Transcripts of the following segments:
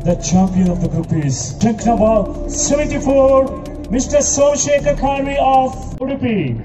The champion of the group is check number 74, Mr. Somshekar Kharvi of Udupi.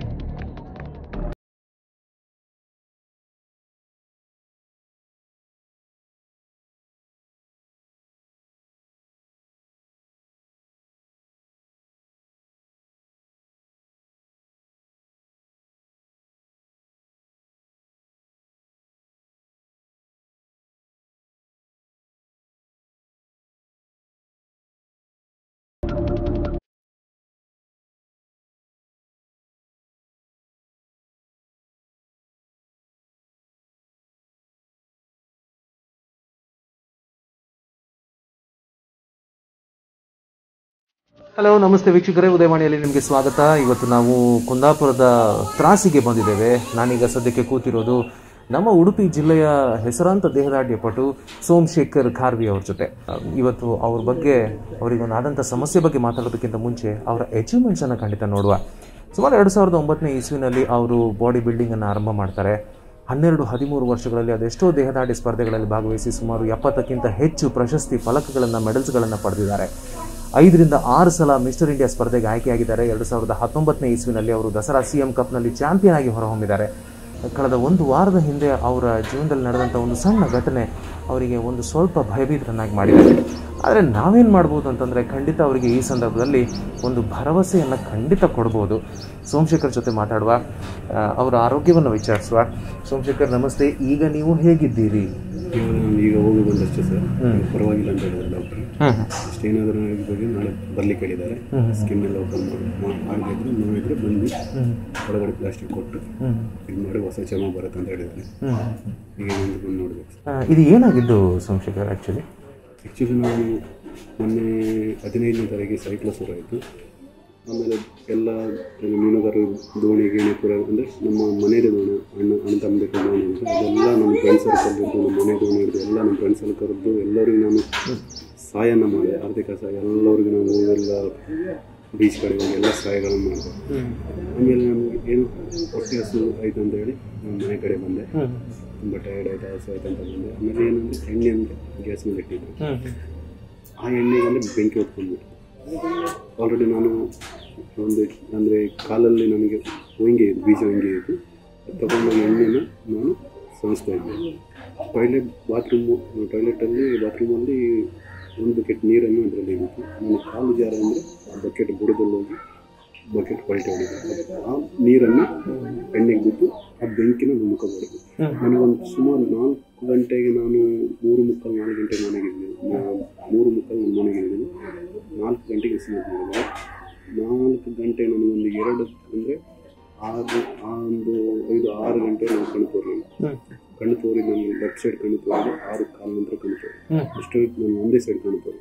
Hello ನಮಸ್ತೆ ವೀಕ್ಷಕರೇ ಉದಯವಾಣಿಯಲ್ಲಿ ನಿಮಗೆ ಸ್ವಾಗತ ಇವತ್ತು ನಾವು ಕುಂದಾಪುರದ ತ್ರಾಸಿಗೆ ಬಂದಿದ್ದೇವೆ ನಾನೀಗ ಸದ್ಯಕ್ಕೆ ಕೂತಿರೋದು ನಮ್ಮ ಉಡುಪಿ ಜಿಲ್ಲೆಯ ಹೆಸರಾಂತ ದೇಹದಾಢ್ಯ ಪಟು ಸೋಮಶೇಖರ್ ಖಾರ್ವಿ ಅವ್ರ ಜೊತೆ ಅಹ್, ಇವತ್ತು ಅವ್ರ ಬಗ್ಗೆ ಅವರಿಗೊಂದು ಆದಂಥ ಸಮಸ್ಯೆ ಬಗ್ಗೆ ಮಾತಾಡೋದಕ್ಕಿಂತ ಮುಂಚೆ ಅವರ ಅಚೀವ್ಮೆಂಟ್ಸನ್ನು ಖಂಡಿತ ನೋಡುವ ಸುಮಾರು ಎರಡು ಸಾವಿರದ ಒಂಬತ್ತನೇ ಇಸ್ವಿನಲ್ಲಿ ಅವರು ಬಾಡಿ ಬಿಲ್ಡಿಂಗನ್ನು ಆರಂಭ ಮಾಡ್ತಾರೆ ಹನ್ನೆರಡು ಹದಿಮೂರು ವರ್ಷಗಳಲ್ಲಿ ಅದೆಷ್ಟೋ ದೇಹದಾಢ್ಯ ಸ್ಪರ್ಧೆಗಳಲ್ಲಿ ಭಾಗವಹಿಸಿ ಸುಮಾರು ಎಪ್ಪತ್ತಕ್ಕಿಂತ ಹೆಚ್ಚು ಪ್ರಶಸ್ತಿ ಫಲಕಗಳನ್ನು ಮೆಡಲ್ಸ್ಗಳನ್ನು ಪಡೆದಿದ್ದಾರೆ ಐದರಿಂದ ಆರು ಸಲ ಮಿಸ್ಟರ್ ಇಂಡಿಯಾ ಸ್ಪರ್ಧೆಗೆ ಆಯ್ಕೆಯಾಗಿದ್ದಾರೆ ಎರಡು ಸಾವಿರದ ಹತ್ತೊಂಬತ್ತನೇ ಇಸ್ವಿನಲ್ಲಿ ಅವರು ದಸರಾ ಸಿ ಎಂ ಕಪ್ನಲ್ಲಿ ಚಾಂಪಿಯನ್ ಆಗಿ ಹೊರಹೊಮ್ಮಿದ್ದಾರೆ ಕಳೆದ ಒಂದು ವಾರದ ಹಿಂದೆ ಅವರ ಜೀವನದಲ್ಲಿ ನಡೆದಂಥ ಒಂದು ಸಣ್ಣ ಘಟನೆ ಅವರಿಗೆ ಒಂದು ಸ್ವಲ್ಪ ಭಯಭೀತರನ್ನಾಗಿ ಮಾಡಿದೆ ಆದರೆ ನಾವೇನು ಮಾಡ್ಬೋದು ಅಂತಂದರೆ ಖಂಡಿತ ಅವರಿಗೆ ಈ ಸಂದರ್ಭದಲ್ಲಿ ಒಂದು ಭರವಸೆಯನ್ನು ಖಂಡಿತ ಕೊಡ್ಬೋದು ಸೋಮಶೇಖರ್ ಜೊತೆ ಮಾತಾಡುವ ಆ, ಅವರ ಆರೋಗ್ಯವನ್ನು ವಿಚಾರಿಸುವ ಸೋಮಶೇಖರ್ ನಮಸ್ತೆ ಈಗ ನೀವು ಹೇಗಿದ್ದೀರಿ ನಾನು ಈಗ ಹೋಗಿ ಬಂದಷ್ಟೇ ಸರ್ ಪರವಾಗಿಲ್ಲ ಅಂತ ಹೇಳಿದ್ರು ಡಾಕ್ಟರ್ ಅಷ್ಟೇನಾದರೂ ಇದ್ರ ಬಗ್ಗೆ ನಾಳೆ ಬರ್ಲಿಕ್ಕೆ ಹೇಳಿದ್ದಾರೆ ಸ್ಕಿನ್ ಎಲ್ಲ ಓಪನ್ ಮಾಡಿ ಆಗಿದ್ರೆ ನೋವಿದ್ರೆ ಬಂದು ಒಳಗಡೆ ಪ್ಲಾಸ್ಟಿಕ್ ಕೊಟ್ಟು ಇದು ಮಾಡಿ ಹೊಸ ಚರ್ಮ ಬರುತ್ತೆ ಅಂತ ಹೇಳಿದ್ದಾರೆ ಈಗ ಒಂದು ಬಂದು ನೋಡ್ಬೇಕು ಆ, ಇದು ಏನಾಗಿದ್ದು ಸೋಮಶೇಖರ್ ಆ್ಯಕ್ಚುಲಿ ಆ್ಯಕ್ಚುಲಿ ನಾವು ಮೊನ್ನೆ ಹದಿನೈದನೇ ತಾರೀಕಿಗೆ ಸೈಕ್ಲೋಸೂರ್ ಆಯಿತು ಆಮೇಲೆ ಎಲ್ಲ ಮೀನುಗಾರರು ದೋಣಿ ಗೀಣಿ ಪುರ ಅಂದರೆ ನಮ್ಮ ಮನೆಯದೇ ದೋಣಿ ಅಣ್ಣ ಅಣ್ಣ ತಮ್ಮದೇ ದೋಣಿ ಅಂತ ಅದೆಲ್ಲ ನಮ್ಮ ಫ್ರೆಂಡ್ ಸರ್ಕಲ್ ಇದ್ದು ನಮ್ಮ ಮನೆ ದೋಣಿ ಇದ್ದು ಎಲ್ಲ ನಮ್ಮ ಫ್ರೆಂಡ್ ಸರ್ಕಲ್ದು ಎಲ್ಲರಿಗೂ ನಾನು ಸಹಾಯನ ಮಾಡಿದೆ ಆರ್ಥಿಕ ಸಹಾಯ ಎಲ್ಲರಿಗೂ ನಾವು ಎಲ್ಲ ಬೀಚ್ ಕಡೆ ಹೋಗಿ ಎಲ್ಲ ಸಹಾಯಗಳನ್ನು ಮಾಡಿದೆ ಆಮೇಲೆ ನಮಗೆ ಏನು ಹೊಟ್ಟೆ ಹಸು ಆಯ್ತು ಅಂತ ಹೇಳಿ ನಾನು ಮನೆ ಕಡೆ ಬಂದೆ ತುಂಬ ಟಯರ್ಡ್ ಆಯ್ತು ಹಸು ಆಯ್ತು ಅಂತ ಬಂದೆ ಆಮೇಲೆ ಏನಂದರೆ ಎಣ್ಣೆ ಅಂದರೆ ಗ್ಯಾಸ್ ಮೇಲೆ ಇಟ್ಟಿದ್ದೆ ಆ ಎಣ್ಣೆಗೆ ಅಂದರೆ ಬೆಂಕಿ ಹೊತ್ಕೊಂಡ್ಬಿಟ್ಟು ಆಲ್ರೆಡಿ ನಾನು ಒಂದು ಅಂದರೆ ಕಾಲಲ್ಲಿ ನನಗೆ ಹೊಂಗೆ ಇತ್ತು ಬೀಜ ಹೊಂಗೆ ಇತ್ತು ಅದು ತಗೊಂಡು ಎಣ್ಣೆನ ನಾನು ಸವಿಸ್ತಾ ಇದ್ದೆ ಟಾಯ್ಲೆಟ್ ಬಾತ್ರೂಮು ಟಾಯ್ಲೆಟಲ್ಲಿ ಬಾತ್ರೂಮಲ್ಲಿ ಒಂದು ಬಕೆಟ್ ನೀರನ್ನು ಅದರಲ್ಲಿ ಇತ್ತು ನಾನು ಕಾಲು ಜಾರ ಅಂದರೆ ಆ ಬಕೆಟ್ ಬುಡದಲ್ಲಿ ಹೋಗಿ ಬಕೆಟ್ ಪಲ್ಟಿ ಹೊಡಿದೆ ಆ ನೀರನ್ನು ಎಣ್ಣೆಗೆ ಬಿಟ್ಟು ಆ ಬೆಂಕಿನ ನನ್ನ ಮುಖ ಹೊಡೆದು ನನಗೊಂದು ಸುಮಾರು ನಾಲ್ಕು ಗಂಟೆಗೆ ನಾನು ಮೂರು ಮುಕ್ಕಾಲು ನಾಲ್ಕು ಗಂಟೆಗೆ ಮನೆಗಿದ್ದೀನಿ ಮೂರು ಮುಕ್ಕಾಲು ನನ್ನ ಮನೆಗಿದ್ದೀನಿ ನಾಲ್ಕು ಗಂಟೆಗೆ ಸ್ನಾನ ಮಾಡಿದೆ ನಾಲ್ಕು ಗಂಟೆ ನನಗೊಂದು ಎರಡು ಅಂದರೆ ಆರು ಆ ಒಂದು ಐದು ಆರು ಗಂಟೆ ನಾನು ಕಣ್ಣು ತೋರಲಿಲ್ಲ ಕಣ್ಣು ತೋರಿ ನಾನು ಲೆಫ್ಟ್ ಸೈಡ್ ಕಣ್ಣು ತೋರಿದೆ ಆರು ಕಾಲು ನಂತರ ಕಣ್ಣು ತೋರಿ ಅಷ್ಟು ನಾನು ಒಂದೇ ಸೈಡ್ ಕಣ್ಣು ತೋರಿ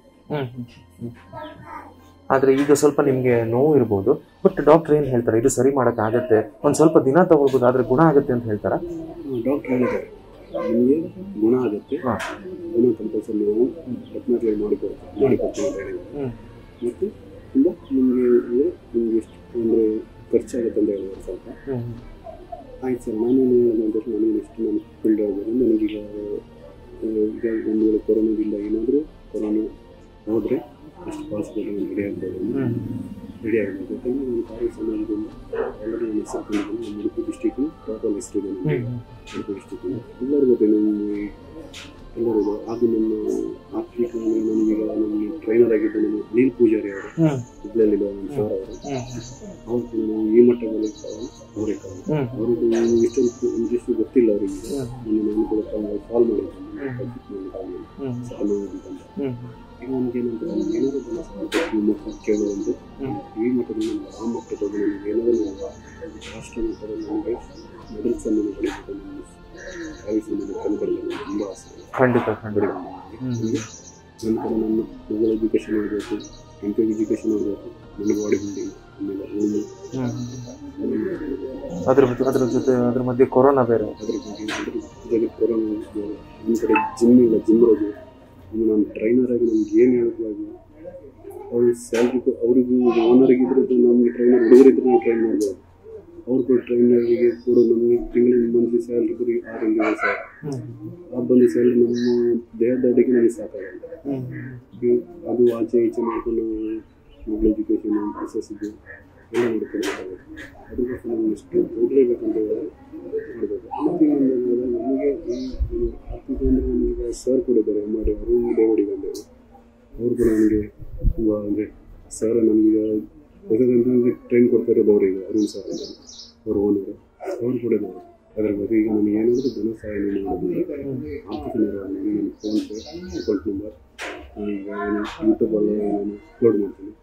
ಆದರೆ ಈಗ ಸ್ವಲ್ಪ ನಿಮಗೆ ನೋವು ಇರ್ಬೋದು ಬಟ್ ಡಾಕ್ಟರ್ ಏನು ಹೇಳ್ತಾರೆ ಇದು ಸರಿ ಮಾಡೋಕ್ಕಾಗತ್ತೆ ಒಂದು ಸ್ವಲ್ಪ ದಿನ ತಗೊಳ್ಬೋದು ಆದರೆ ಗುಣ ಆಗುತ್ತೆ ಅಂತ ಹೇಳ್ತಾರಾ ಡಾಕ್ಟರ್ ಹೇಳಿದ್ದಾರೆ ನಿಮಗೆ ಗುಣ ಆಗುತ್ತೆ ಹಾಂ ಗುಣ ಕಂಪಲ್ಸರಿ ನಾವು ಡೆಫಿನೆಟ್ಲಿ ಮಾಡಿಕೊಡ್ತೀವಿ ಮಾಡಿಕೊಡ್ತೀವಿ ಅಂತ ಹೇಳಿದ್ದಾರೆ ಮತ್ತು ತುಂಬ ನಿಮಗೆ ಅಂದರೆ ನಿಮಗೆ ಎಷ್ಟು ಅಂದರೆ ಖರ್ಚಾಗುತ್ತೆ ಅಂತ ಹೇಳಿದ್ದಾರೆ ಸ್ವಲ್ಪ ಆಯ್ತು ಸರ್ ನಾನು ಹೇಳಿದಂತ ನನಗೆ ಎಷ್ಟು ನಾನು ಫೀಲ್ಡ್ ಆಗ್ಬೋದು ನನಗೀಗ ಆ, ಈಗ ಒಂದು ವೇಳೆ ಕೊರೋನಾದಿಂದ ಏನಾದರೂ ಕೊರೋನಾ ಹೋದರೆ ಅಷ್ಟು ಪಾಸಿಬಲ್ ನಾನು ರೆಡಿ ಆಗ್ಬೋದು ರೆಡಿ ಆಗ್ಬೋದು ಯಾಕಂದರೆ ನಾನು ತಾಯಿ ಸಮಾಜದಿಂದ ಆಲ್ರೆಡಿ ನಾನು ಹೆಸರು ಕಂಡಿದ್ದೀನಿ ನಮ್ಮ ಉಡುಪಿ ಡಿಸ್ಟಿಕ್ಕು ಟೋಟಲ್ ಎಷ್ಟು ಇದೆ ನನಗೆ ಉಡುಪಿ ಡಿಸ್ಟಿಕ್ ಎಲ್ಲರೂ ಗೊತ್ತೆ ನಮ್ಮ ಎಲ್ಲರೂ ಇದೆ ಹಾಗೂ ನಮ್ಮ ಆರ್ಥಿಕ ನನಗೀಗ ನಮ್ಮ ಟ್ರೈನರ್ ಆಗಿದ್ದು ನಮ್ಮ ಅನಿಲ್ ಪೂಜಾರಿ ಅವರು ಹುಬ್ಳಿಯಲ್ಲಿ ನಮ್ಮ ಸರ್ ಅವರು ಅವ್ರು ನಾವು ಈ ಮಟ್ಟದಲ್ಲಿ ಅವರೇ ಅವ್ರಿಗೆ ಇಷ್ಟೊಂದು ಇಂಟ್ರೆಸ್ಟ್ ಗೊತ್ತಿಲ್ಲ ಅವರಿಗೆ ನಾನು ನಾನು ಕೂಡ ಕಾಲ್ ಮಾಡಿದ್ದೀನಿ ಸಾಲು ಅಂತಂದ್ರೆ ಈಗ ನನಗೆ ಏನಂತ ಏನಾದರೂ ಈ ಮಟ್ಟ ಕೇಳುವಂತೆ ಈ ಮಟ್ಟದಿಂದ ನಾನು ಆ ಮಟ್ಟದಲ್ಲಿ ನನಗೆ ಏನಾದರೂ ನಾನು ರಾಷ್ಟ್ರ ಮಟ್ಟದಲ್ಲಿ ನನಗೆ ಮೆಡಲ್ಸ್ ಅನ್ನು ಪಡೆಯಬೇಕು ನನ್ನ ಆಯುಷ್ಯದಲ್ಲಿ ಕಂಡುಕೊಳ್ಳಲು ತುಂಬ ಆಸೆ ಖಂಡಿತ ಖಂಡಿತ ನಂತರ ನನ್ನ ಮೊಬೈಲ್ ಎಜುಕೇಷನ್ ಆಗಬೇಕು ಎಂ ಪಿ ಎಜುಕೇಷನ್ ಆಗಬೇಕು ನನ್ನ ಬಾಡಿ ಬಿಲ್ಡಿಂಗ್ ಆಮೇಲೆ ಉಳುಮೆ ಅದ್ರ ಜೊತೆ- ಅದ್ರ ಜೊತೆ ಅದ್ರ ಮಧ್ಯೆ ಕೊರೋನಾ ಬೇರೆ ಅದ್ರ ಬಗ್ಗೆ ಅದ್ರ ಜೊತೆಗೆ ಕೊರೋನಾ ನಮ್ಮ ಕಡೆ ಜಿಮ್ ಇಲ್ಲ ಜಿಮ್ ಇರೋದು ಇನ್ನು ನಾನು ಟ್ರೈನರ್ ಆಗಿ ನಮ್ಗೆ ಏನು ಹೇಳೋದು ಅವ್ರ ಸ್ಯಾಲ್ರಿ ಅವರಿಗೂ ಓನರಿಗೆ ಇದ್ರೆ ನಮಗೆ ಟ್ರೈನರ್ ಹುಡುಗರಿದ್ರೆ ನಾವು ಟ್ರೈನ್ ಮಾಡ್ಬೋದು ಅವ್ರಿಗೂ ಟ್ರೈನರಿಗೆ ಕೂಡ ನಮಗೆ ತಿಂಗಳಿಗೆ ಮಂತ್ಲಿ ಸ್ಯಾಲ್ರಿ ಬರೀ ಆರಿಂದ ಏಳು ಸಾವಿರ ಆ ಬಂದು ಸ್ಯಾಲ್ರಿ ನಮ್ಮ ದೇಹದ ಅಡಿಗೆ ನಮಗೆ ಸಾಕಾಗಲ್ಲ ಈ ಅದು ಆಚೆ ಈಚೆ ಮಾಡ್ಕೊಂಡು ಮೊಬೈಲ್ ಎಜುಕೇಷನ್ ಎಸ್ ಎಸ್ ಇದು ಎಲ್ಲ ನೋಡ್ಕೊಳ್ಬೇಕಾಗುತ್ತೆ ಅದಕ್ಕೋಸ್ಕರ ನಾವು ಎಷ್ಟು ಹೋಗಲೇಬೇಕಂತ ಮಾಡಬೇಕು ಮತ್ತು ಇನ್ನೊಂದು ಏನಂದ್ರೆ ನಮಗೆ ಈ ಏನು ಆರ್ಥಿಕ ಅಂದರೆ ನಮಗೆ ಸರ್ ಕೂಡ ಇದ್ದಾರೆ ಎಮ್ ಆರ್ ಅರುಣ್ ದೇವಡಿಗ ಅಂತೇಳಿ ಅವರು ಕೂಡ ನನಗೆ ತುಂಬ ಅಂದರೆ ಸರ್ ನನಗೀಗ ಹೊಸದಂತ ಟ್ರೈನ್ ಕೊಡ್ತಾ ಇರೋದು ಅವರಿಗೆ ಅರುಣ್ ಸರ್ ಅಂತ ಅವ್ರ ಓನರು ಅವ್ರು ಕೂಡ ಇದ್ದಾರೆ ಅದರ ಬಗ್ಗೆ ಈಗ ನನಗೆ ಏನಾದರೂ ಧನ ಸಹಾಯ ನೀನು ಮಾಡೋದಿಲ್ಲ ಆರ್ಥಿಕ ನೆರವು ನನ್ನ ಫೋನ್ಪೇ ಅಕೌಂಟ್ ನಂಬರ್ ಈಗ ನಾನು ಯೂಟ್ಯೂಬಲ್ಲಿ ನಾನು ಅಪ್ಲೋಡ್ ಮಾಡ್ತೀನಿ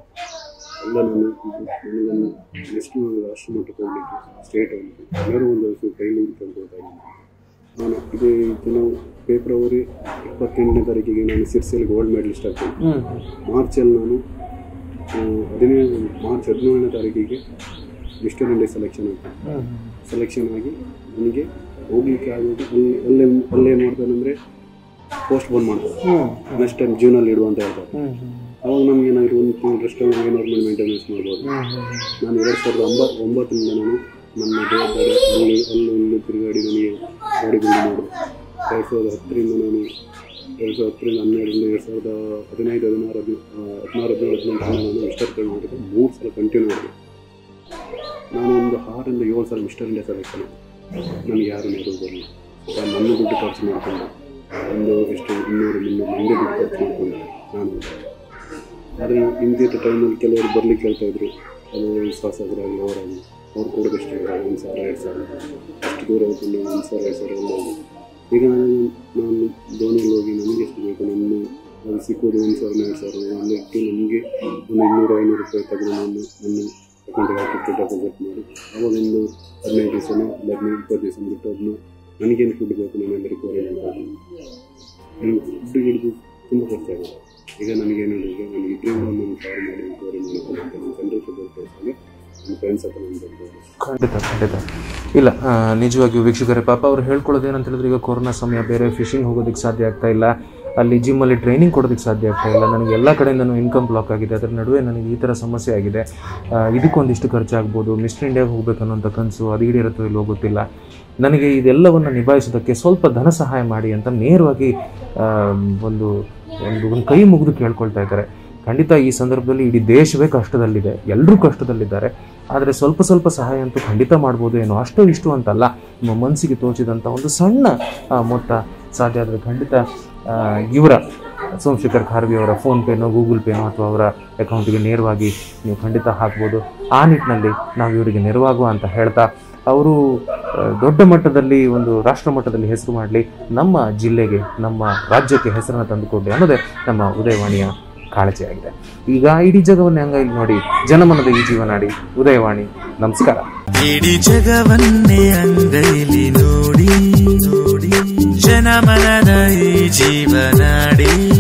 ಎಲ್ಲ ನಾನು ನನಗನ್ನು ಎಷ್ಟು ರಾಷ್ಟ್ರ ಮಟ್ಟಕ್ಕೆ ಹೋಗ್ಲಿಕ್ಕೆ ಸ್ಟೇಟ್ ಹೋಗ್ಲಿಕ್ಕೆ ಏನಾದ್ರು ಒಂದು ವರ್ಷ ಕೈಲಿ ತಂದ್ಕೊಳ್ತಾ ಇದ್ದೀನಿ ನಾನು ಇದು ಕೆಲವು ಫೆಬ್ರವರಿ ಇಪ್ಪತ್ತೆಂಟನೇ ತಾರೀಕಿಗೆ ನಾನು ಸಿರ್ಸಿಯಲ್ಲಿ ಗೋಲ್ಡ್ ಮೆಡಲಿಸ್ಟ್ ಆಗ್ತೀನಿ ಮಾರ್ಚಲ್ಲಿ ನಾನು ಆ, ಹದಿನೇಳು ಮಾರ್ಚ್ ಹದಿನೇಳನೇ ತಾರೀಕಿಗೆ ಮಿಸ್ಟರ್ ಇಂಡಿಯಾ ಸೆಲೆಕ್ಷನ್ ಆಗ್ತೀನಿ ಸೆಲೆಕ್ಷನ್ ಆಗಿ ನನಗೆ ಹೋಗ್ಲಿಕ್ಕೆ ಆಗೋದು ಅಲ್ಲಿ ಅಲ್ಲೇ ಅಲ್ಲೇನು ಮಾಡ್ತಾರೆ ಅಂದರೆ ಪೋಸ್ಟ್ ಬೋನ್ ಮಾಡ್ತಾರೆ ನೆಕ್ಸ್ಟ್ ಟೈಮ್ ಜೂನಲ್ಲಿ ಇಡುವ ಅಂತ ಹೇಳ್ತಾರೆ ಅವಾಗ ನಮ್ಗೆ ಏನಾದ್ರು ಒಂದು ತಿಂಗಳು ರೆಸ್ಟ್ ನಮಗೆ ನಾರ್ಮಲ್ ಮೇಂಟೆನೆನ್ಸ್ ಮಾಡ್ಬೋದು ನಾನು ಎರಡು ಸಾವಿರದ ಒಂಬತ್ತು ಒಂಬತ್ತರಿಂದ ನಾನು ನನ್ನ ಜವಾಬ್ದಾರಿ ಅಲ್ಲಿ ಅಲ್ಲಿ ಇಲ್ಲಿ ತಿರುಗಾಡಿ ನನಗೆ ಬಾಡಿ ಬಿಲ್ಡ್ ಮಾಡಿದೆ ಎರಡು ಸಾವಿರದ ಹತ್ತರಿಂದ ನಾನು ಎರಡು ಸಾವಿರದ ಹತ್ತರಿಂದ ಹನ್ನೆರಡರಿಂದ ಎರಡು ಸಾವಿರದ ಹದಿನೈದು ಹದಿನಾರು ಹದಿ ಹದಿನಾರು ಹದಿನೇಳು ಹದಿನೆಂಟರಿಂದ ನಾನು ಮಿಸ್ಟರ್ ಟ್ರೈ ಮಾಡಿದೆ ಮೂರು ಸಲ ಕಂಟಿನ್ಯೂ ಮಾಡಿದೆ ನಾನು ಒಂದು ಆರರಿಂದ ಏಳು ಸಲ ಮಿಸ್ಟರ್ ಇಂಡಿಯಾ ಸೆಲೆಕ್ಷನ್ ನನಗೆ ಯಾರು ನೆರವು ಬರಲಿಲ್ಲ ನಾನು ನನ್ನ ದುಡ್ಡು ಖರ್ಚು ಮಾಡಿಕೊಂಡು ಒಂದು ಎಷ್ಟು ಇನ್ನೂರು ಮುನ್ನೂರು ಮಂದಿ ದುಡ್ಡು ಖರ್ಚು ಮಾಡಿಕೊಂಡು ನಾನು ಆದರೆ ಇಂದಿದ್ದ ಟೈಮಲ್ಲಿ ಕೆಲವರು ಬರ್ಲಿಕ್ಕೆ ಹೇಳ್ತಾ ಇದ್ರು ಅದು ಶಾಸಕರಾಗಲಿ ಅವರಾಗಲಿ ಅವ್ರು ಕೊಡೋದಷ್ಟು ಒಂದು ಸಾವಿರ ಎರಡು ಸಾವಿರ ಅಷ್ಟು ದೂರ ಹೋಗ್ಕೊಂಡು ಒಂದು ಸಾವಿರ ಎರಡು ಸಾವಿರ ಎಲ್ಲ ಹೋಗಿ ಈಗ ನಾನು ನಾನು ಧೋನಿಯಲ್ಲಿ ಹೋಗಿ ನನಗೆ ಎಷ್ಟು ಬೇಕು ನನ್ನ ಅದು ಸಿಕ್ಕೋದು ಒಂದು ಸಾವಿರ ಎರಡು ಸಾವಿರ ಅಲ್ಲಿ ಇಟ್ಟು ನನಗೆ ಒಂದು ಇನ್ನೂರು ಐನೂರು ರೂಪಾಯಿ ತೆಗೆದು ನಾನು ನನ್ನ ಅಕೌಂಟಿಗೆ ಹಾಕಿ ಡೆಪಾಸಿಟ್ ಮಾಡಿ ಅವಾಗ ಒಂದು ಹದಿನೈದು ದಿವಸನೋ ಹದಿನೈದು ಇಪ್ಪತ್ತು ದಿವಸ ಬಿಟ್ಟು ಅದನ್ನ ನನಗೇನು ಫುಡ್ ಬೇಕು ನಾನು ರಿಕವರಿ ಮಾಡ್ತೀನಿ ನನಗೆ ಫುಡ್ ಹಿಡಿದು ತುಂಬ ಖರ್ಚಾಗುತ್ತೆ ಈಗ ನನಗೇನು ಈಗ ನನಗೆ ಇದರಿಂದ ನಾನು ಕವರ್ ಮಾಡಿ ರಿಕವರಿ ಮಾಡ್ಕೊಂಡು ನನ್ನ ಸೆಂಟ್ರಲ್ ಫುಡ್ ಕೆಲಸಕ್ಕೆ ನನ್ನ ಫ್ರೆಂಡ್ಸ್ ಹತ್ರ ನಾನು ಬರ್ಬೋದು ಖಂಡಿತ ಖಂಡಿತ ಇಲ್ಲ ಆ, ನಿಜವಾಗಿಯೂ ವೀಕ್ಷಕರೇ ಪಾಪ ಅವ್ರು ಹೇಳ್ಕೊಳ್ಳೋದು ಏನಂತ ಹೇಳಿದ್ರೆ ಈಗ ಕೊರೋನಾ ಸಮಯ ಬೇರೆ ಫಿಶಿಂಗ್ ಹೋಗೋದಕ್ಕೆ ಸಾಧ್ಯ ಆಗ್ತಾ ಇಲ್ಲ ಅಲ್ಲಿ ಜಿಮ್ಮಲ್ಲಿ ಟ್ರೈನಿಂಗ್ ಕೊಡೋದಕ್ಕೆ ಸಾಧ್ಯ ಆಗ್ತಾ ಇಲ್ಲ ನನಗೆ ಎಲ್ಲ ಕಡೆಯಿಂದನೂ ಇನ್ಕಮ್ ಬ್ಲಾಕ್ ಆಗಿದೆ ಅದರ ನಡುವೆ ನನಗೆ ಈ ಥರ ಸಮಸ್ಯೆ ಆಗಿದೆ ಆ, ಇದಕ್ಕೊಂದಿಷ್ಟು ಖರ್ಚಾಗ್ಬೋದು ಮಿಸ್ಟರ್ ಇಂಡಿಯಾಗೆ ಹೋಗ್ಬೇಕು ಅನ್ನೋಂಥ ಕನಸು ಅದು ಈಡೇರುತ್ತೋ ಇಲ್ಲೋ ಗೊತ್ತಿಲ್ಲ ನನಗೆ ಇದೆಲ್ಲವನ್ನು ನಿಭಾಯಿಸೋದಕ್ಕೆ ಸ್ವಲ್ಪ ಧನ ಸಹಾಯ ಮಾಡಿ ಅಂತ ನೇರವಾಗಿ ಆ, ಒಂದು ಒಂದು ಒಂದು ಕೈ ಮುಗಿದು ಕೇಳ್ಕೊಳ್ತಾ ಇದ್ದಾರೆ ಖಂಡಿತ ಈ ಸಂದರ್ಭದಲ್ಲಿ ಇಡೀ ದೇಶವೇ ಕಷ್ಟದಲ್ಲಿದೆ ಎಲ್ಲರೂ ಕಷ್ಟದಲ್ಲಿದ್ದಾರೆ ಆದರೆ ಸ್ವಲ್ಪ ಸ್ವಲ್ಪ ಸಹಾಯ ಅಂತೂ ಖಂಡಿತ ಮಾಡ್ಬೋದು ಏನೋ ಅಷ್ಟು ಇಷ್ಟು ಅಂತಲ್ಲ ನಿಮ್ಮ ಮನಸ್ಸಿಗೆ ತೋಚಿದಂಥ ಒಂದು ಸಣ್ಣ ಆ, ಮೊತ್ತ ಸಾಧ್ಯ ಆದರೆ ಖಂಡಿತ ಆ, ಇವರ ಸೋಮಶೇಖರ್ ಖಾರ್ವಿ ಅವರ ಫೋನ್ಪೇನೋ ಗೂಗಲ್ ಪೇನೋ ಅಥವಾ ಅವರ ಅಕೌಂಟಿಗೆ ನೇರವಾಗಿ ನೀವು ಖಂಡಿತ ಹಾಕ್ಬೋದು ಆ ನಿಟ್ಟಿನಲ್ಲಿ ನಾವು ಇವರಿಗೆ ನೆರವಾಗುವ ಅಂತ ಹೇಳ್ತಾ ಅವರು ಆ, ದೊಡ್ಡ ಮಟ್ಟದಲ್ಲಿ ಒಂದು ರಾಷ್ಟ್ರ ಮಟ್ಟದಲ್ಲಿ ಹೆಸರು ಮಾಡಲಿ ನಮ್ಮ ಜಿಲ್ಲೆಗೆ ನಮ್ಮ ರಾಜ್ಯಕ್ಕೆ ಹೆಸರನ್ನು ತಂದುಕೊಡ್ಲಿ ಅನ್ನೋದೇ ನಮ್ಮ ಉದಯವಾಣಿಯ ಕಾಳಜಿಯಾಗಿದೆ ಈಗ ಇಡೀ ಜಗವನ್ನೇ ಹಂಗ ಇಲ್ಲಿ ನೋಡಿ ಜನಮನದ ಈ ಜೀವನಾಡಿ ಉದಯವಾಣಿ ನಮಸ್ಕಾರ ಇಡೀ ಜಗವನ್ನೇ ಅಂಗೈಲಿ ನೋಡಿ ನೋಡಿ ಜನಮನದ ಈ ಜೀವನಾಡಿ